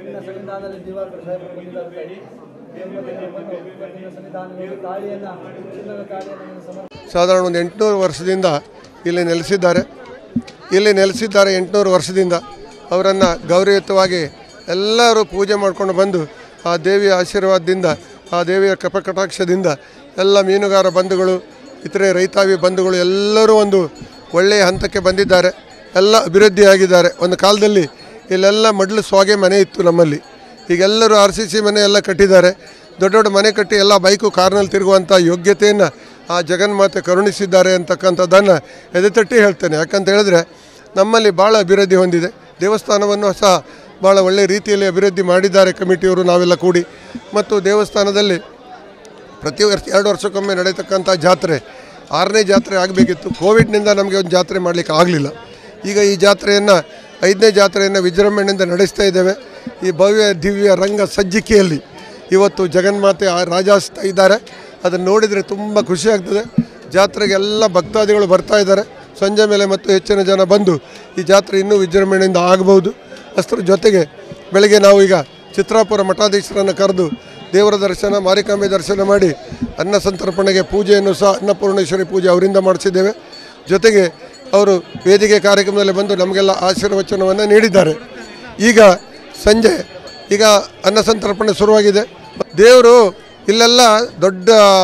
ಇವತ್ತಿನ ಸನ್ನಿಧಾನದಲ್ಲಿ ದಿವಾಕರ ಸಾಹೇಬರು ಬಂದಿದ್ದಾರೆ ದೇವರಿಗೆ ಬಂದು ಇವತ್ತಿನ ಸನ್ನಿಧಾನದಲ್ಲಿ ತಾಳಿಯನ್ನು ಚಿನ್ನದ ತಾಳಿಯನ್ನು ಸಮರ್ಪಿಸಿ ಸಾಧಾರಣ ಒಂದು ಎಂಟುನೂರು ವರ್ಷದಿಂದ ಇಲ್ಲಿ ನೆಲೆಸಿದ್ದಾರೆ ಇಲ್ಲಿ ನೆಲೆಸಿದ್ದಾರೆ ಎಂಟುನೂರು ವರ್ಷದಿಂದ ಅವರನ್ನು ಗೌರವಯುತವಾಗಿ ಎಲ್ಲರೂ ಪೂಜೆ ಮಾಡ್ಕೊಂಡು ಬಂದು ಆ ದೇವಿಯ ಆಶೀರ್ವಾದದಿಂದ ಆ ದೇವಿಯ ಕಪಕಟಾಕ್ಷದಿಂದ ಎಲ್ಲ ಮೀನುಗಾರ ಬಂಧುಗಳು ಇತರೆ ರೈತಾವಿ ಬಂಧುಗಳು ಎಲ್ಲರೂ ಒಂದು ಒಳ್ಳೆಯ ಹಂತಕ್ಕೆ ಬಂದಿದ್ದಾರೆ ಎಲ್ಲ ಅಭಿವೃದ್ಧಿಯಾಗಿದ್ದಾರೆ ಒಂದು ಕಾಲದಲ್ಲಿ ಇಲ್ಲೆಲ್ಲ ಮಡ್ಲು ಸ್ವಾಗೆ ಮನೆ ಇತ್ತು ನಮ್ಮಲ್ಲಿ ಈಗೆಲ್ಲರೂ ಆರ್ ಸಿ ಸಿ ಮನೆ ಎಲ್ಲ ಕಟ್ಟಿದ್ದಾರೆ ದೊಡ್ಡ ದೊಡ್ಡ ಮನೆ ಕಟ್ಟಿ ಎಲ್ಲ ಬೈಕು ಕಾರ್ನಲ್ಲಿ ತಿರುಗುವಂಥ ಯೋಗ್ಯತೆಯನ್ನು ಆ ಜಗನ್ಮಾತೆ ಕರುಣಿಸಿದ್ದಾರೆ ಅಂತಕ್ಕಂಥದ್ದನ್ನು ಎದೆತಟ್ಟಿ ಹೇಳ್ತೇನೆ ಯಾಕಂತ ಹೇಳಿದ್ರೆ ನಮ್ಮಲ್ಲಿ ಭಾಳ ಅಭಿವೃದ್ಧಿ ಹೊಂದಿದೆ ದೇವಸ್ಥಾನವನ್ನು ಸಹ ಭಾಳ ಒಳ್ಳೆಯ ರೀತಿಯಲ್ಲಿ ಅಭಿವೃದ್ಧಿ ಮಾಡಿದ್ದಾರೆ ಕಮಿಟಿಯವರು ನಾವೆಲ್ಲ ಕೂಡಿ ಮತ್ತು ದೇವಸ್ಥಾನದಲ್ಲಿ ಪ್ರತಿ ವರ್ಷ ಎರಡು ವರ್ಷಕ್ಕೊಮ್ಮೆ ನಡೆಯತಕ್ಕಂಥ ಜಾತ್ರೆ ಆರನೇ ಜಾತ್ರೆ ಆಗಬೇಕಿತ್ತು ಕೋವಿಡ್ನಿಂದ ನಮಗೆ ಒಂದು ಜಾತ್ರೆ ಮಾಡಲಿಕ್ಕೆ ಆಗಲಿಲ್ಲ ಈಗ ಈ ಜಾತ್ರೆಯನ್ನು ಐದನೇ ಜಾತ್ರೆಯನ್ನು ವಿಜೃಂಭಣೆಯಿಂದ ನಡೆಸ್ತಾ ಇದ್ದೇವೆ ಈ ಭವ್ಯ ದಿವ್ಯ ರಂಗ ಸಜ್ಜಿಕೆಯಲ್ಲಿ ಇವತ್ತು ಜಗನ್ಮಾತೆ ಆ ರಾಜಾಸ್ತಾ ಇದ್ದಾರೆ ಅದನ್ನು ನೋಡಿದರೆ ತುಂಬ ಖುಷಿ ಆಗ್ತದೆ ಜಾತ್ರೆಗೆ ಎಲ್ಲ ಭಕ್ತಾದಿಗಳು ಬರ್ತಾ ಇದ್ದಾರೆ ಸಂಜೆ ಮೇಲೆ ಮತ್ತು ಹೆಚ್ಚಿನ ಜನ ಬಂದು ಈ ಜಾತ್ರೆ ಇನ್ನೂ ವಿಜೃಂಭಣೆಯಿಂದ ಆಗಬಹುದು ಅಷ್ಟರ ಜೊತೆಗೆ ಬೆಳಗ್ಗೆ ನಾವು ಈಗ ಚಿತ್ರಾಪುರ ಮಠಾಧೀಶರನ್ನು ಕರೆದು ದೇವರ ದರ್ಶನ ಮಾರಿಕಾಂಬೆ ದರ್ಶನ ಮಾಡಿ ಅನ್ನ ಸಂತರ್ಪಣೆಗೆ ಪೂಜೆಯನ್ನು ಸಹ ಅನ್ನಪೂರ್ಣೇಶ್ವರಿ ಪೂಜೆ ಅವರಿಂದ ಮಾಡಿಸಿದ್ದೇವೆ ಜೊತೆಗೆ ಅವರು ವೇದಿಕೆ ಕಾರ್ಯಕ್ರಮದಲ್ಲಿ ಬಂದು ನಮಗೆಲ್ಲ ಆಶೀರ್ವಚನವನ್ನು ನೀಡಿದ್ದಾರೆ ಈಗ ಸಂಜೆ ಈಗ ಅನ್ನ ಸಂತರ್ಪಣೆ ಶುರುವಾಗಿದೆ ದೇವರು ಇಲ್ಲೆಲ್ಲ ದೊಡ್ಡ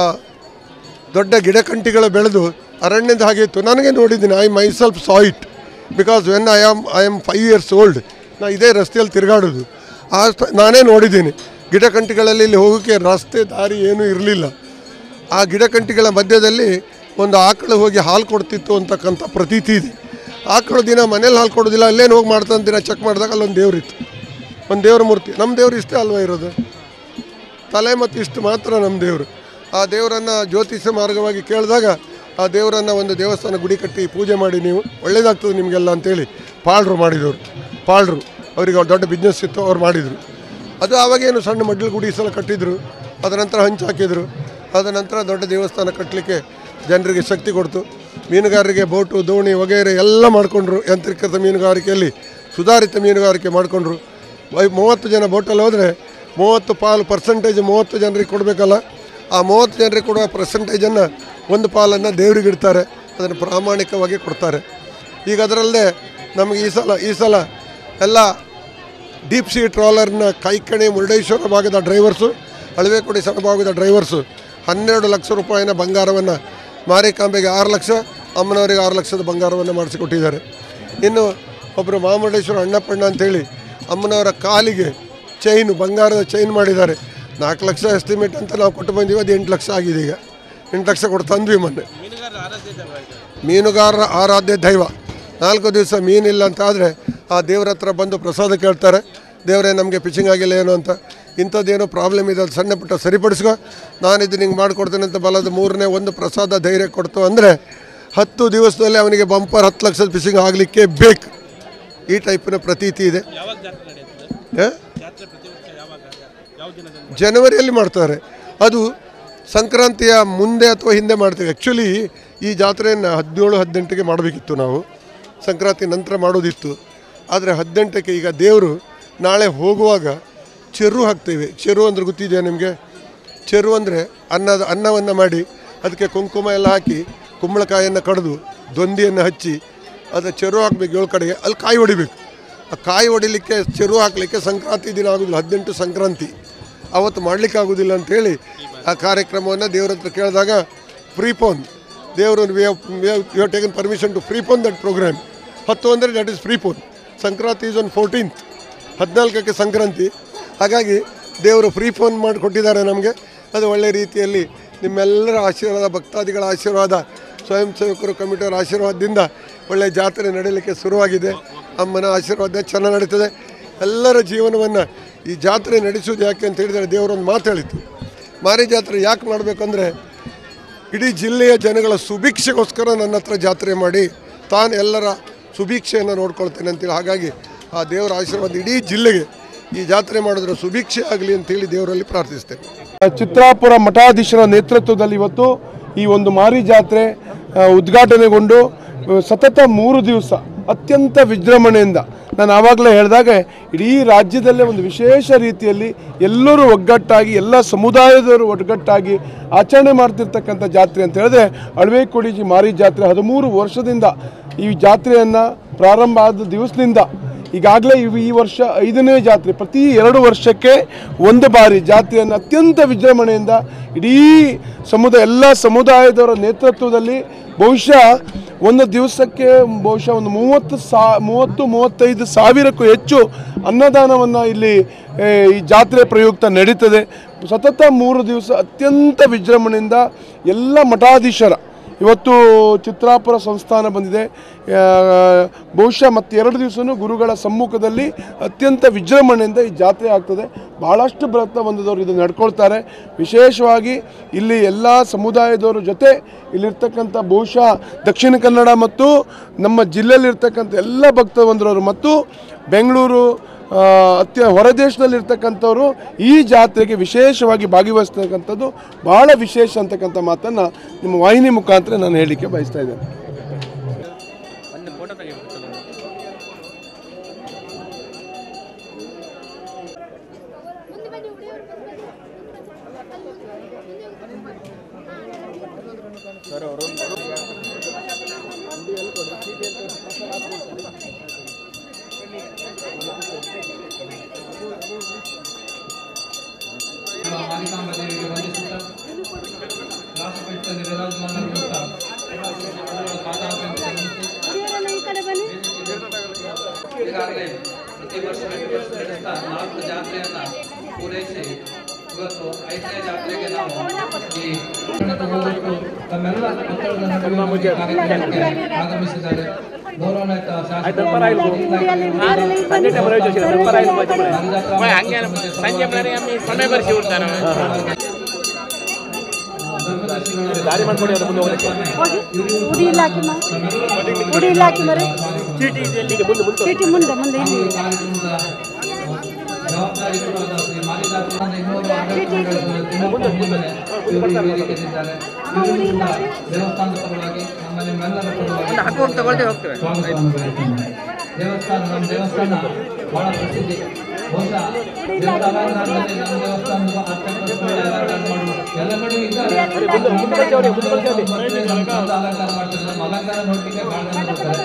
ದೊಡ್ಡ ಗಿಡಕಂಟಿಗಳು ಬೆಳೆದು ಅರಣ್ಯದ ಹಾಗೆ ಇತ್ತು ನನಗೆ ನೋಡಿದ್ದೀನಿ I myself saw it because when I am I am five years old ನಾ ಇದೇ ರಸ್ತೆಯಲ್ಲಿ ತಿರುಗಾಡೋದು ಆ ಸ- ನಾನೇ ನೋಡಿದ್ದೀನಿ ಗಿಡಕಂಟಿಗಳಲ್ಲಿ ಇಲ್ಲಿ ಹೋಗೋಕ್ಕೆ ರಸ್ತೆ ದಾರಿ ಏನೂ ಇರಲಿಲ್ಲ ಆ ಗಿಡಕಂಟಿಗಳ ಮಧ್ಯದಲ್ಲಿ ಒಂದು ಆಕಳು ಹೋಗಿ ಹಾಲು ಕೊಡ್ತಿತ್ತು ಅಂತಕ್ಕಂಥ ಪ್ರತೀತಿ ಇದೆ ಆಕಳು ದಿನ ಮನೇಲಿ ಹಾಲು ಕೊಡೋದಿಲ್ಲ ಅಲ್ಲೇನು ಹೋಗಿ ಮಾಡ್ತಾನೆ ದಿನ ಚೆಕ್ ಮಾಡಿದಾಗ ಅಲ್ಲೊಂದು ದೇವ್ರಿತ್ತು ಒಂದು ದೇವ್ರ ಮೂರ್ತಿ ನಮ್ಮ ದೇವ್ರು ಇಷ್ಟೇ ಅಲ್ವಾ ಇರೋದು ತಲೆ ಮತ್ತು ಇಷ್ಟು ಮಾತ್ರ ನಮ್ಮ ದೇವರು ಆ ದೇವರನ್ನು ಜ್ಯೋತಿಷ ಮಾರ್ಗವಾಗಿ ಕೇಳಿದಾಗ ಆ ದೇವರನ್ನು ಒಂದು ದೇವಸ್ಥಾನ ಗುಡಿ ಕಟ್ಟಿ ಪೂಜೆ ಮಾಡಿ ನೀವು ಒಳ್ಳೇದಾಗ್ತದೆ ನಿಮಗೆಲ್ಲ ಅಂತೇಳಿ ಪಾಳ್ರು ಮಾಡಿದವರು ಪಾಳ್ರು ಅವರಿಗೆ ಅವ್ರ ದೊಡ್ಡ ಬಿಸ್ನೆಸ್ ಇತ್ತು ಅವ್ರು ಮಾಡಿದರು ಅದು ಆವಾಗೇನು ಸಣ್ಣ ಮಡ್ಲು ಗುಡಿ ಸಲ ಕಟ್ಟಿದ್ರು ಅದ ನಂತರ ಹಂಚು ಹಾಕಿದರು ಅದ ನಂತರ ದೊಡ್ಡ ದೇವಸ್ಥಾನ ಕಟ್ಟಲಿಕ್ಕೆ ಜನರಿಗೆ ಶಕ್ತಿ ಕೊಡ್ತು ಮೀನುಗಾರರಿಗೆ ಬೋಟು ದೋಣಿ ವಗೈರೆ ಎಲ್ಲ ಮಾಡಿಕೊಂಡ್ರು ಯಾಂತ್ರಿಕೃತ ಮೀನುಗಾರಿಕೆಯಲ್ಲಿ ಸುಧಾರಿತ ಮೀನುಗಾರಿಕೆ ಮಾಡಿಕೊಂಡ್ರು ವೈ- ಮೂವತ್ತು ಜನ ಬೋಟಲ್ಲಿ ಹೋದರೆ ಮೂವತ್ತು ಪಾಲು ಪರ್ಸೆಂಟೇಜ್ ಮೂವತ್ತು ಜನರಿಗೆ ಕೊಡಬೇಕಲ್ಲ ಆ ಮೂವತ್ತು ಜನರಿಗೆ ಕೊಡುವ ಪರ್ಸೆಂಟೇಜನ್ನು ಒಂದು ಪಾಲನ್ನು ದೇವ್ರಿಗೆ ಇಡ್ತಾರೆ ಅದನ್ನು ಪ್ರಾಮಾಣಿಕವಾಗಿ ಕೊಡ್ತಾರೆ ಈಗ ಅದರಲ್ಲದೆ ನಮಗೆ ಈ ಸಲ ಈ ಸಲ ಎಲ್ಲ ಡೀಪ್ ಸೀ ಟ್ರಾಲರ್ನ ಕೈಕಣಿ ಮುರುಡೇಶ್ವರ ಭಾಗದ ಡ್ರೈವರ್ಸು ಅಳವೆಕೊಡಿ ಸಣ್ಣ ಭಾಗದ ಡ್ರೈವರ್ಸು ಹನ್ನೆರಡು ಲಕ್ಷ ರೂಪಾಯಿನ ಬಂಗಾರವನ್ನು ಮಾರಿಕಾಂಬೆಗೆ ಆರು ಲಕ್ಷ ಅಮ್ಮನವರಿಗೆ ಆರು ಲಕ್ಷದ ಬಂಗಾರವನ್ನು ಮಾಡಿಸಿಕೊಟ್ಟಿದ್ದಾರೆ ಇನ್ನು ಒಬ್ಬರು ಮಾಮುರುಡೇಶ್ವರ ಅಣ್ಣಪ್ಪಣ್ಣ ಅಂತೇಳಿ ಅಮ್ಮನವರ ಕಾಲಿಗೆ ಚೈನು ಬಂಗಾರದ ಚೈನ್ ಮಾಡಿದ್ದಾರೆ ನಾಲ್ಕು ಲಕ್ಷ ಎಸ್ಟಿಮೇಟ್ ಅಂತ ನಾವು ಕೊಟ್ಟು ಬಂದೀವಿ ಅದು ಎಂಟು ಲಕ್ಷ ಆಗಿದೆ ಈಗ ಎಂಟು ಲಕ್ಷ ಕೊಟ್ಟು ತಂದ್ವಿ ಮೊನ್ನೆ ಮೀನುಗಾರರ ಆರಾಧ್ಯ ದೈವ ನಾಲ್ಕು ದಿವಸ ಮೀನಿಲ್ಲ ಅಂತ ಆದರೆ ಆ ದೇವ್ರ ಹತ್ರ ಬಂದು ಪ್ರಸಾದ ಕೇಳ್ತಾರೆ ದೇವರೇ ನಮಗೆ ಪಿಚಿಂಗ್ ಆಗಿಲ್ಲ ಏನು ಅಂತ ಇಂಥದ್ದೇನೋ ಪ್ರಾಬ್ಲಮ್ ಇದೆ ಅದು ಸಣ್ಣ ಪುಟ್ಟ ಸರಿಪಡಿಸ್ಕೊ ನಾನು ಇದು ನಿಂಗೆ ಮಾಡಿಕೊಡ್ತೇನೆ ಅಂತ ಬಲದ ಮೂರನೇ ಒಂದು ಪ್ರಸಾದ ಧೈರ್ಯ ಕೊಡ್ತು ಅಂದರೆ ಹತ್ತು ದಿವಸದಲ್ಲಿ ಅವನಿಗೆ ಬಂಪರ್ ಹತ್ತು ಲಕ್ಷದ ಪಿಚಿಂಗ್ ಆಗಲಿಕ್ಕೆ ಬೇಕು ಈ ಟೈಪಿನ ಪ್ರತೀತಿ ಇದೆ ಏ? ಜನವರಿಯಲ್ಲಿ ಮಾಡ್ತಾರೆ ಅದು ಸಂಕ್ರಾಂತಿಯ ಮುಂದೆ ಅಥವಾ ಹಿಂದೆ ಮಾಡ್ತೀವಿ ಆ್ಯಕ್ಚುಲಿ ಈ ಜಾತ್ರೆಯನ್ನು ಹದಿನೇಳು ಹದಿನೆಂಟಿಗೆ ಮಾಡಬೇಕಿತ್ತು ನಾವು ಸಂಕ್ರಾಂತಿ ನಂತರ ಮಾಡೋದಿತ್ತು ಆದರೆ ಹದಿನೆಂಟಕ್ಕೆ ಈಗ ದೇವರು ನಾಳೆ ಹೋಗುವಾಗ ಚೆರು ಹಾಕ್ತೇವೆ ಚೆರು ಅಂದ್ರೆ ಗೊತ್ತಿದೆಯಾ ನಿಮಗೆ ಚೆರು ಅಂದರೆ ಅನ್ನದ ಅನ್ನವನ್ನು ಮಾಡಿ ಅದಕ್ಕೆ ಕುಂಕುಮ ಎಲ್ಲ ಹಾಕಿ ಕುಂಬಳಕಾಯಿಯನ್ನು ಕಡಿದು ದೊಂದಿಯನ್ನು ಹಚ್ಚಿ ಅದು ಚೆರು ಹಾಕಬೇಕು ಏಳು ಕಡೆಗೆ ಅಲ್ಲಿ ಕಾಯಿ ಹೊಡಿಬೇಕು ಆ ಕಾಯಿ ಹೊಡಿಲಿಕ್ಕೆ ಚೆರು ಹಾಕಲಿಕ್ಕೆ ಸಂಕ್ರಾಂತಿ ದಿನ ಆಗೋದಿಲ್ಲ ಹದಿನೆಂಟು ಸಂಕ್ರಾಂತಿ ಅವತ್ತು ಮಾಡಲಿಕ್ಕೆ ಆಗೋದಿಲ್ಲ ಅಂತೇಳಿ ಆ ಕಾರ್ಯಕ್ರಮವನ್ನು ದೇವ್ರ ಹತ್ರ ಕೇಳಿದಾಗ ಫ್ರೀಪೋನ್ ದೇವರು we have taken permission to prepone that programme ಹತ್ತು ಅಂದರೆ that is prepone Sankranti is on fourteenth ಹದಿನಾಲ್ಕಕ್ಕೆ ಸಂಕ್ರಾಂತಿ ಹಾಗಾಗಿ ದೇವರು ಫ್ರೀ ಫೋನ್ ಮಾಡಿಕೊಟ್ಟಿದ್ದಾರೆ ನಮಗೆ ಅದು ಒಳ್ಳೆಯ ರೀತಿಯಲ್ಲಿ ನಿಮ್ಮೆಲ್ಲರ ಆಶೀರ್ವಾದ ಭಕ್ತಾದಿಗಳ ಆಶೀರ್ವಾದ ಸ್ವಯಂ ಸೇವಕರು ಕಮಿಟಿಯವರ ಆಶೀರ್ವಾದದಿಂದ ಒಳ್ಳೆಯ ಜಾತ್ರೆ ನಡೀಲಿಕ್ಕೆ ಶುರುವಾಗಿದೆ ಅಮ್ಮನ ಆಶೀರ್ವಾದ ಚೆನ್ನಾಗಿ ನಡೀತದೆ ಎಲ್ಲರ ಜೀವನವನ್ನು ಈ ಜಾತ್ರೆ ನಡೆಸೋದು ಯಾಕೆ ಅಂತ ಹೇಳಿದರೆ ದೇವರೊಂದು ಮಾತು ಹೇಳಿತ್ತು ಮಾರಿ ಜಾತ್ರೆ ಯಾಕೆ ಮಾಡಬೇಕಂದ್ರೆ ಇಡೀ ಜಿಲ್ಲೆಯ ಜನಗಳ ಸುಭಿಕ್ಷೆಗೋಸ್ಕರ ನನ್ನ ಹತ್ರ ಜಾತ್ರೆ ಮಾಡಿ ತಾನು ಎಲ್ಲರ ಸುಭಿಕ್ಷೆಯನ್ನು ನೋಡ್ಕೊಳ್ತೇನೆ ಅಂತೇಳಿ ಹಾಗಾಗಿ ಆ ದೇವರ ಆಶೀರ್ವಾದ ಇಡೀ ಜಿಲ್ಲೆಗೆ ಈ ಜಾತ್ರೆ ಮಾಡಿದ್ರೆ ಸುಭಿಕ್ಷೆ ಆಗಲಿ ಅಂತೇಳಿ ದೇವರಲ್ಲಿ ಪ್ರಾರ್ಥಿಸ್ತೇನೆ ಚಿತ್ರಾಪುರ ಮಠಾಧೀಶರ ನೇತೃತ್ವದಲ್ಲಿ ಇವತ್ತು ಈ ಒಂದು ಮಾರಿ ಜಾತ್ರೆ ಆ, ಉದ್ಘಾಟನೆಗೊಂಡು ಆ, ಸತತ ಮೂರು ದಿವಸ ಅತ್ಯಂತ ವಿಜೃಂಭಣೆಯಿಂದ ನಾನು ಆವಾಗಲೇ ಹೇಳಿದಾಗ ಇಡೀ ರಾಜ್ಯದಲ್ಲೇ ಒಂದು ವಿಶೇಷ ರೀತಿಯಲ್ಲಿ ಎಲ್ಲರೂ ಒಗ್ಗಟ್ಟಾಗಿ ಎಲ್ಲ ಸಮುದಾಯದವರು ಒಗ್ಗಟ್ಟಾಗಿ ಆಚರಣೆ ಮಾಡ್ತಿರ್ತಕ್ಕಂಥ ಜಾತ್ರೆ ಅಂತ ಹೇಳಿದ್ರೆ ಅಳವೆ ಕೊಡಿಜಿ ಮಾರಿ ಜಾತ್ರೆ ಹದಿಮೂರು ವರ್ಷದಿಂದ ಈ ಜಾತ್ರೆಯನ್ನು ಪ್ರಾರಂಭ ಆದ ದಿವಸದಿಂದ ಈಗಾಗಲೇ ಇವು ಈ ವರ್ಷ ಐದನೇ ಜಾತ್ರೆ ಪ್ರತಿ ಎರಡು ವರ್ಷಕ್ಕೆ ಒಂದು ಬಾರಿ ಜಾತ್ರೆಯನ್ನು ಅತ್ಯಂತ ವಿಜೃಂಭಣೆಯಿಂದ ಇಡೀ ಸಮುದಾಯ ಎಲ್ಲ ಸಮುದಾಯದವರ ನೇತೃತ್ವದಲ್ಲಿ ಬಹುಶಃ ಒಂದು ದಿವಸಕ್ಕೆ ಬಹುಶಃ ಒಂದು ಮೂವತ್ತು ಸಾ ಮೂವತ್ತು ಮೂವತ್ತೈದು ಸಾವಿರಕ್ಕೂ ಹೆಚ್ಚು ಅನ್ನದಾನವನ್ನು ಇಲ್ಲಿ ಏ, ಈ ಜಾತ್ರೆ ಪ್ರಯುಕ್ತ ನಡೀತದೆ ಸತತ ಮೂರು ದಿವಸ ಅತ್ಯಂತ ವಿಜೃಂಭಣೆಯಿಂದ ಎಲ್ಲ ಮಠಾಧೀಶರ ಇವತ್ತು ಚಿತ್ರಾಪುರ ಸಂಸ್ಥಾನ ಬಂದಿದೆ ಆ, ಬಹುಶಃ ಮತ್ತೆ ಎರಡು ದಿವಸನೂ ಗುರುಗಳ ಸಮ್ಮುಖದಲ್ಲಿ ಅತ್ಯಂತ ವಿಜೃಂಭಣೆಯಿಂದ ಈ ಜಾತ್ರೆ ಆಗ್ತದೆ ಭಾಳಷ್ಟು ಪ್ರಯತ್ನ ಬಂದದವರು ಇದು ನಡ್ಕೊಳ್ತಾರೆ ವಿಶೇಷವಾಗಿ ಇಲ್ಲಿ ಎಲ್ಲ ಸಮುದಾಯದವರ ಜೊತೆ ಇಲ್ಲಿರ್ತಕ್ಕಂಥ ಬಹುಶಃ ದಕ್ಷಿಣ ಕನ್ನಡ ಮತ್ತು ನಮ್ಮ ಜಿಲ್ಲೆಯಲ್ಲಿರ್ತಕ್ಕಂಥ ಎಲ್ಲ ಭಕ್ತ ಬಂದವರು ಮತ್ತು ಬೆಂಗಳೂರು ಆ, ಅತ್ಯ ಹೊರದೇಶದಲ್ಲಿರ್ತಕ್ಕಂಥವ್ರು ಈ ಜಾತ್ರೆಗೆ ವಿಶೇಷವಾಗಿ ಭಾಗವಹಿಸ್ತಕ್ಕಂಥದ್ದು ಬಹಳ ವಿಶೇಷ ಅಂತಕ್ಕಂಥ ಮಾತನ್ನು ನಿಮ್ಮ ವಾಹಿನಿ ಮುಖಾಂತರ ನಾನು ಹೇಳಲಿಕ್ಕೆ ಬಯಸ್ತಾ ಇದ್ದೇನೆ ಮಾರಿಕಾಂಬ ದೇವಿಗೆ ವಂದಿಸುತ್ತಾ ರಾಷ್ಟ್ರಪೀಠದಲ್ಲಿ ವಿರಾಜಮಾನರಾಗಿರುತ್ತಾ ಅವರ ಪಾದಾಭ್ಯಂತರ ಸಲ್ಲಿಸಿ ಈಗಾಗಲೇ ಪ್ರತಿ ವರ್ಷ ಪ್ರತಿ ವರ್ಷ ನಡೆಸ್ತಾ ನಾಲ್ಕು ಜಾತ್ರೆಯನ್ನ ಪೂರೈಸಿ ಇವತ್ತು ಐದನೇ ಜಾತ್ರೆಗೆ ನಾವು ಈ ಹೋಗ್ಬಿಟ್ಟು ತಮ್ಮೆಲ್ಲ ಒತ್ತಡದ ನಡುವೆ ಈ ಕಾರ್ಯಕ್ರಮಕ್ಕೆ ಆಗಮಿಸಿದ್ದಾರೆ ಗೌರವಾನ್ವಿತ ಶಾಸಕರು ಸಂಜೆ ದಾರಿ ಮಾಡ್ಕೊಡಿ ಗುಡಿ ಇಲಾಖೆ ಗುಡಿ ಇಲಾಖೆ ಮರೆ ಚೀಟಿ ಮುಂದೆ ಮುಂದೆ ಇಲ್ಲಿ ಜವಾಬ್ದಾರಿ ಕೊಡುವಾಗ ಶ್ರೀ ಮಾಲಿದಾಸ ಇನ್ನೂರು ಆಡಳಿತ ಮಂಡಳಿ ತಿಮ್ಮಪ್ಪ ಮುನ್ಮನೆ ಇವರು ಈ ವೇದಿಕೆಯಲ್ಲಿದ್ದಾರೆ ಇವರು ಕೂಡ ದೇವಸ್ಥಾನದ ಪರವಾಗಿ ನಮ್ಮ ನಿಮ್ಮೆಲ್ಲರ ಪರವಾಗಿ ಸ್ವಾಗತವನ್ನು ಬಯಸ್ತೇನೆ. ದೇವಸ್ಥಾನ ನಮ್ಮ ದೇವಸ್ಥಾನ ಬಹಳ ಪ್ರಸಿದ್ಧಿ ಬಹುಶಃ ದೇವರ ಅಲಂಕಾರದಲ್ಲಿ ನಮ್ಮ ದೇವಸ್ಥಾನದ ಅತ್ಯಂತ ಒಳ್ಳೆ ಅಲಂಕಾರ ಮಾಡುವ ಎಲ್ಲ ಕಡೆ ಇದ್ದಾರೆ ನಮ್ಮ ಸ್ವಂತ ಅಲಂಕಾರ ಮಾಡ್ತಾರೆ ನಮ್ಮ ಅಲಂಕಾರ ನೋಡ್ಲಿಕ್ಕೆ ಬಹಳ ಜನ ಬರ್ತಾರೆ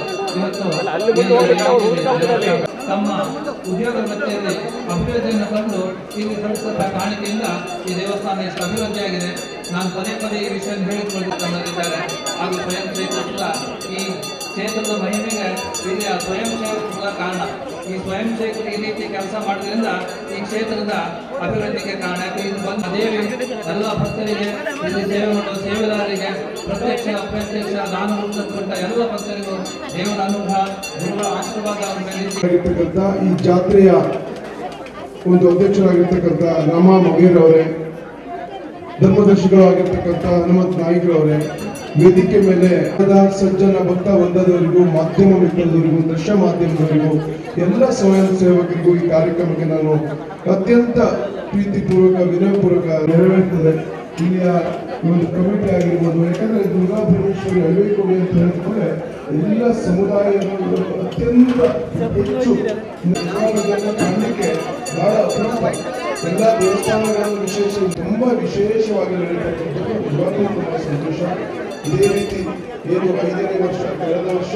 ಇವತ್ತು ತಮ್ಮ ಉದ್ಯೋಗ ವೃತ್ತಿಯಲ್ಲಿ ಅಭಿವೃದ್ಧಿಯನ್ನು ಕಂಡು ಇಲ್ಲಿ ಸಲ್ಲಿಸಿದ ಕಾಣಿಕೆಯಿಂದ ಈ ದೇವಸ್ಥಾನ ಎಷ್ಟು ಅಭಿವೃದ್ಧಿಯಾಗಿದೆ ನಾನು ಪದೇ ಪದೇ ಈ ವಿಷಯ ಹೇಳಿಕೊಳ್ಳುತ್ತಿದ್ದಾರೆ ಹಾಗೂ ಸ್ವಯಂ ಸೇವಕರು ಕೂಡ ಈ ಕ್ಷೇತ್ರದ ಮಹಿಮೆಗೆ ಇಲ್ಲಿಯ ಸ್ವಯಂ ಸೇವಕರು ಕೂಡ ಕಾರಣ ಈ ಸ್ವಯಂ ಸೇವಕರು ಈ ರೀತಿ ಕೆಲಸ ಮಾಡೋದ್ರಿಂದ ಈ ಕ್ಷೇತ್ರದ ಅಭಿವೃದ್ಧಿಗೆ ಕಾರಣ ಯಾಕೆ ಇದು ಬಂದ ದೇವಿ ಎಲ್ಲ ಭಕ್ತರಿಗೆ ಇಲ್ಲಿ ಸೇವೆ ಮಾಡುವ ಸೇವೆದಾರರಿಗೆ ಪ್ರತ್ಯಕ್ಷ ಅಪ್ರತ್ಯಕ್ಷ ದಾನ ರೂಪದಲ್ಲಿ ಎಲ್ಲ ಭಕ್ತರಿಗೂ ದೇವರ ಅನುಗ್ರಹ ಗುರುಗಳ ಆಶೀರ್ವಾದ ಅವರ ಮೇಲೆ ಇರಲಿ. ಆಗಿರ್ತಕ್ಕಂಥ ಈ ಜಾತ್ರೆಯ ಒಂದು ಅಧ್ಯಕ್ಷರಾಗಿರ್ತಕ್ಕಂಥ ರಾಮ ಮಗೇರ್ ಅವರೇ ಧರ್ಮದರ್ಶಿಗಳಾಗಿರ್ತಕ್ಕಂಥ ಹನುಮಂತ್ ನಾಯ್ಕರವರೇ ವೇದಿಕೆ ಮೇಲೆ ಸದಾ ಸಜ್ಜನ ಭಕ್ತ ವರ್ಗದವರಿಗೂ ಮಾಧ್ಯಮ ಮಿತ್ರದವರಿಗೂ ದೃಶ್ಯ ಮಾಧ್ಯಮದವರಿಗೂ ಎಲ್ಲ ಸ್ವಯಂ ಸೇವಕರಿಗೂ ಈ ಕಾರ್ಯಕ್ರಮಕ್ಕೆ ನಾನು ಅತ್ಯಂತ ಪ್ರೀತಿಪೂರ್ವಕ ವಿನಯಪೂರ್ವಕ ನೆರವೇರ್ತದೆ ಇಲ್ಲಿಯ ಒಂದು ಕಮಿಟಿ ಆಗಿರ್ಬೋದು ಯಾಕಂದ್ರೆ ದುರ್ಗಾ ಭುವನೇಶ್ವರಿ ಅಳ್ವೇಕೊಡಿ ಅಂತ ಹೇಳಿದ್ರೆ ಎಲ್ಲ ಸಮುದಾಯಗಳು ಅತ್ಯಂತ ಹೆಚ್ಚು ನಿರ್ಮಾಣಗಳನ್ನ ಕಾಣಲಿಕ್ಕೆ ಬಹಳ ಅಪರೂಪ ಎಲ್ಲ ದೇವಸ್ಥಾನಗಳನ್ನು ವಿಶೇಷ ತುಂಬಾ ವಿಶೇಷವಾಗಿ ನಡೀತಕ್ಕಂಥದ್ದು ನಿಜವಾಗ್ಲೂ ತುಂಬಾ ಸಂತೋಷ ಇದೇ ರೀತಿ ಏನು ಐದನೇ ವರ್ಷ ಕಳೆದ ವರ್ಷ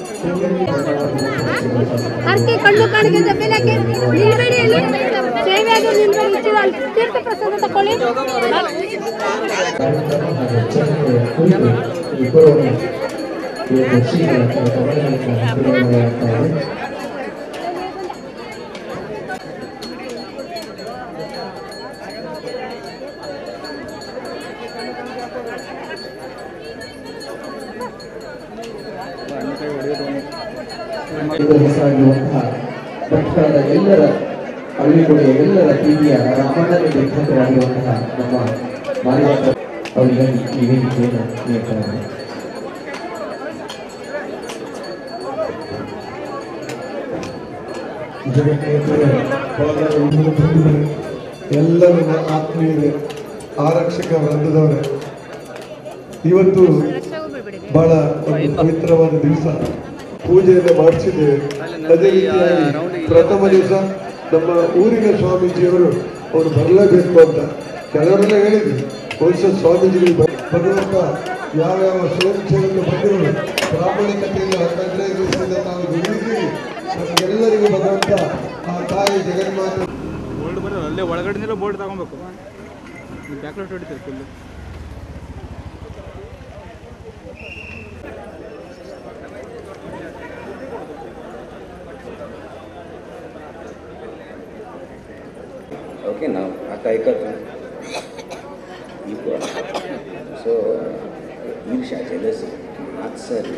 ಹರಕೆ ಕಣ್ಣು ಕಾಣಿಕೆ ಬೆಲೆಗೆ ನಿಲ್ಬೇಡಿ ಅಲ್ಲಿ ಸೇವೆಯಾಗಿ ನಿಲ್ಬೇಡಿ ಇದು ಅಲ್ಲಿ ತೀರ್ಥ ಪ್ರಸಾದ ತಕೊಳ್ಳಿ ಹೆಸರಾಗಿರುವಂತಹ ಭಕ್ತರಾದ ಎಲ್ಲರ ಅಳ್ಳಿಕೊಡೆಯ ಎಲ್ಲರ ಪ್ರೀತಿಯ ರಾಮಣ್ಣನ ಭಕ್ತರಾಗಿರುವಂತಹ ನಮ್ಮ ಮಾಲಿಕ ಅವರಿಗೆ ಈ ವೇದಿಕೆಯನ್ನು ನೀಡ್ತಾರೆ ಜಗತ್ತೇತರೆ ಪಾದಗಳು ಬಂಧುಗಳು ಎಲ್ಲರೂ ಆತ್ಮೀಯರೇ ಆರಕ್ಷಕ ವೃಂದದವರೇ ಇವತ್ತು ಬಹಳ ಒಂದು ಪವಿತ್ರವಾದ ದಿವಸ ಪೂಜೆಯನ್ನು ಮಾಡಿಸಿದ್ದೇವೆ ಅದೇ ರೀತಿಯಾಗಿ ಪ್ರಥಮ ದಿವಸ ನಮ್ಮ ಊರಿನ ಸ್ವಾಮೀಜಿಯವರು ಅವರು ಬರಲೇಬೇಕು ಅಂತ ಕೆಲವರೆಲ್ಲ ಹೇಳಿದ್ರು ಬಹುಶಃ ಸ್ವಾಮೀಜಿಗಳು ಬ- ಭಗವಂತ ಯಾವ್ಯಾವ ಸ್ವಯಂ ಸೇವಕ ಬಂಧುಗಳು ಪ್ರಾಮಾಣಿಕತೆಯಿಂದ ಹದಿನೈದು ದಿವಸದಿಂದ ತಾವು ದುಡಿದಿದ್ದೀರಿ ನಮಗೆಲ್ಲರಿಗೂ ಭಗವಂತ ಆ ತಾಯಿ ಜಗನ್ಮಾತೆ ಬೋಲ್ಡ್ ಬರೋದು ಅಲ್ಲೇ ಒಳಗಡೆನೆಲ್ಲ ಬೋಲ್ಡ್ ತಗೊಬೇಕು ಬ್ಯಾಕ್ಲೈಟ್ ಹೊಡಿತಾರೆ ಫುಲ್ Okay, now आता ऐकत इक्वल सो ईर्षा जेलसी मात्सर्य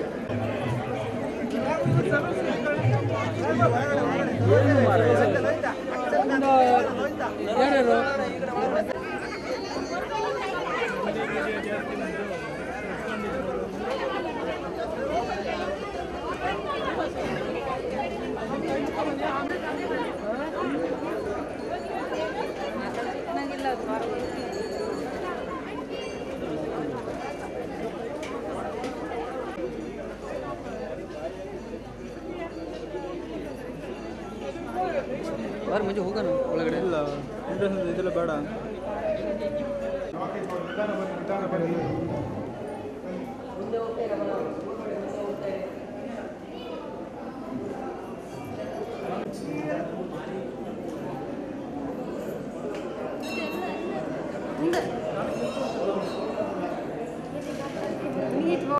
ಮುಂಚೆ ಹೋಗೋಣ ಒಳಗಡೆ ಇಲ್ಲ ಇದೆಲ್ಲ ಬೇಡ ಮುಂದೆ